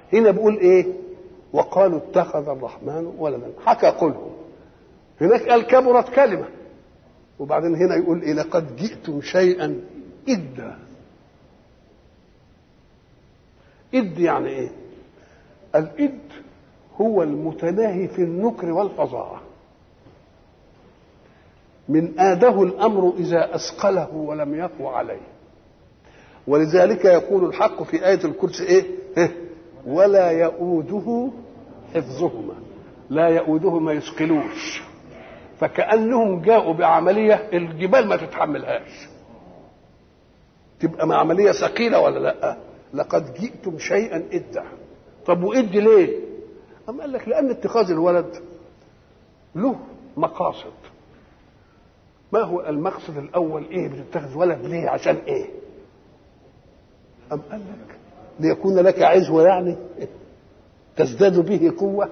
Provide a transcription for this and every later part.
هنا بيقول ايه وقالوا اتخذ الرحمن ولدا حكى قلهم هناك قال كبرت كلمه وبعدين هنا يقول ايه لقد جئتم شيئا إدا إد يعني ايه الإد هو المتناهي في النكر والفظاعة من آده الأمر إذا أثقله ولم يقو عليه ولذلك يقول الحق في آية الكرسي إيه ولا يؤوده حفظهما لا يؤوده ما يثقلوش فكأنهم جاءوا بعملية الجبال ما تتحملهاش تبقى عملية ثقيلة ولا لا لقد جئتم شيئا إدا طب وإد ليه أم قال لك لأن اتخاذ الولد له مقاصد ما هو المقصد الأول إيه بتتخذ ولد ليه عشان إيه أم قال لك ليكون لك عزوة يعني تزداد به قوة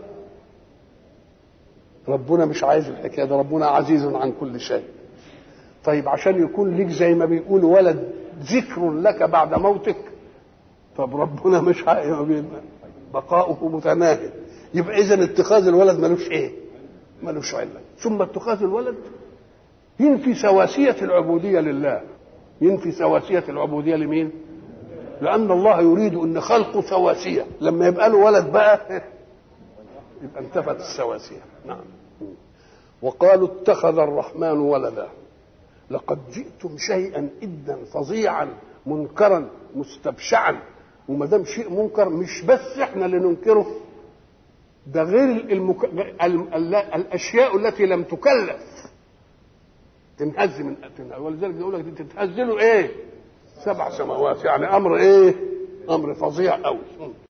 ربنا مش عايز الحكاية ده ربنا عزيز عن كل شيء طيب عشان يكون ليك زي ما بيقول ولد ذكر لك بعد موتك طب ربنا مش عايز بقاؤه متناهي يبقى اذا اتخاذ الولد ملوش ايه ملوش علة ثم اتخاذ الولد ينفي سواسية العبودية لله ينفي سواسية العبودية لمين لأن الله يريد أن خلقه سواسية لما يبقى له ولد بقى يبقى انتفت السواسية نعم وقالوا اتخذ الرحمن ولدا لقد جئتم شيئا إدا فظيعا منكرا مستبشعا وما دام شيء منكر مش بس احنا اللي ننكره ده غير المك... ال... ال... الاشياء التي لم تكلف تنهز من ولذلك يقول لك تتهز له ايه؟ سبع سماوات يعني امر ايه؟ امر فظيع قوي